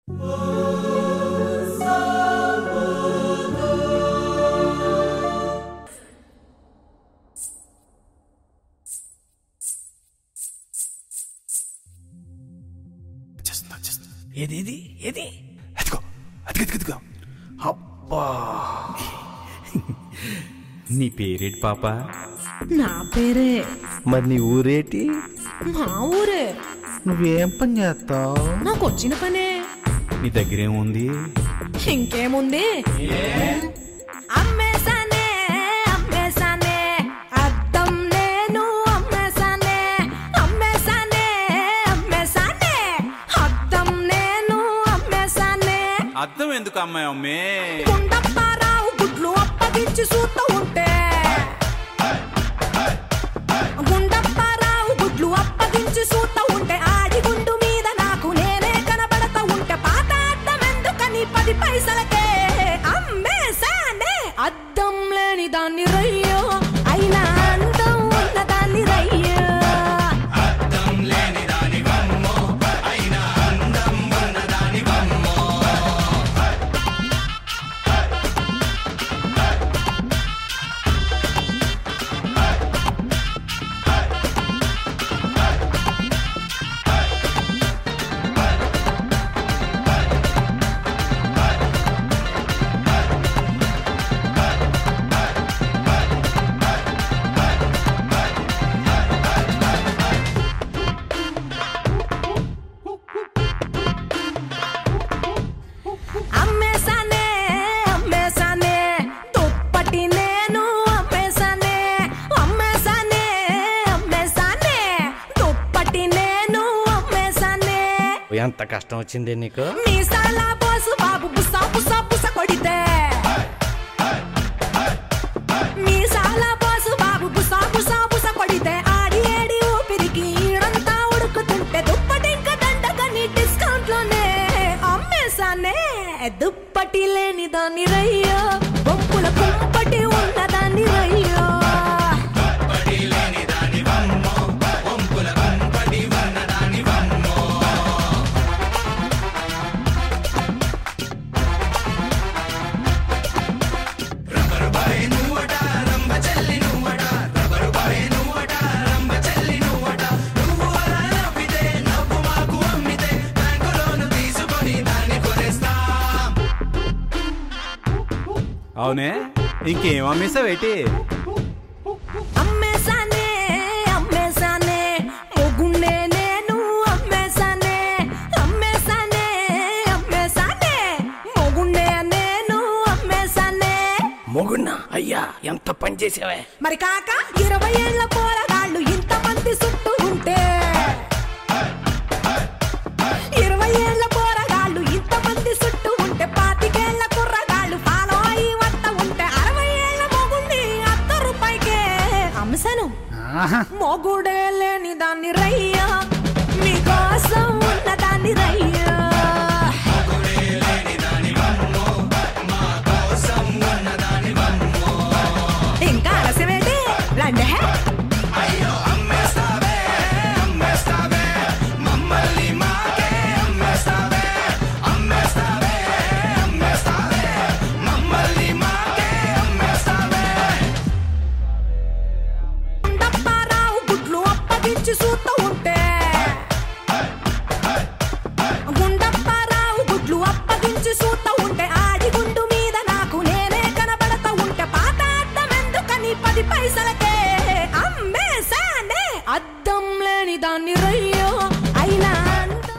వచ్చేస్తుంది వచ్చేస్తుంది ఏది ఏది ఏది అదిగో అదిగో అదిగో అదిగో అబ్బా నీ పేరేటి పాప నా పేరే మరి నీ ఊరేటి మా ఊరే నువ్వేం పని చేస్తావు నాకు వచ్చిన పనే నీ దగ్గర ఏముంది ఇంకేముంది అమ్మేసానే అమ్మేసానే అద్దం నేను అమ్మేసానే అమ్మేసానే అమ్మేసానే అద్దం నేను అమ్మేసానే అర్థం ఎందుకు అమ్మాయి అమ్మే గుండప్పారావు గుడ్లు అప్పగించి చూస్తూ ఉంటే గుండప్పారావు గుడ్లు అప్పగించి చూస్తూ ఉంటే ఆడి గుండు మీద నాకు నేనే కనబడతా ఉంటే పాత అద్దం ఎందుకని పది పైసలకే అమ్మేశానే అద్దం లేని దాన్ని రయ్యో అయినా అందం ఉన్న దాన్ని రయ్యో అమ్మేసానే అమ్మేసానే దుప్పటి నేను అమ్మేసానే అమ్మేసానే అమ్మేసానే దుప్పటి నేను అమ్మేసానే ఎంత కష్టం వచ్చింది నీకు మీసాల బోసు బాబు బుసా బుసా బుస కొడితే మీసాల బోసు బాబు బుసా బుసా బుస కొడితే ఆడి ఏడి ఊపిరికి ఈడంతా ఉడుకుతుంటే దుప్పటి ఇంకా దండగని డిస్కౌంట్ లోనే అమ్మేసానే దుప్పటి లేని దాన్ని రయ్యో బొప్పుల కుంపటి ఉన్న దాన్ని రయ్యో అవునే ఇంకేం అమ్మేసావేటి అమ్మేసానే అమ్మేసానే మొగుండే నేను అమ్మేసానే అమ్మేసానే అమ్మేసానే మొగుండే నేను అమ్మేసానే మొగున్నా అయ్యా ఎంత పని చేసావే మరి కాక ఇరవై ఏళ్ల పోరగాళ్ళు ఇంతమంది చుట్టూ ఉంటే ఇరవై ఏళ్ల పోరగాళ్ళు ఇంతమంది చుట్టూ ఉంటే పాతికేళ్ల కుర్రగాళ్ళు ఫాలో అయి వద్ద ఉంటే అరవై ఏళ్ల మొగుండి అత్త రూపాయికే అమ్మసాను మొగుడే లేని దాన్ని రయ్యా మీకోసం ఉన్న దాన్ని రయ్యా ఇంకా ఆలస్యమేంటి రండి డబ్బారావు గుడ్లు అప్పగించి చూస్తూ ఉంటే గుండప్పారావు గుడ్లు అప్పగించి చూస్తూ ఉంటే ఆడి గుండు మీద నాకు నేనే కనబడతా ఉంటే పాత అద్దం ఎందుకని పది పైసలకే అమ్మేశానే అద్దం లేని దాన్ని రయ్య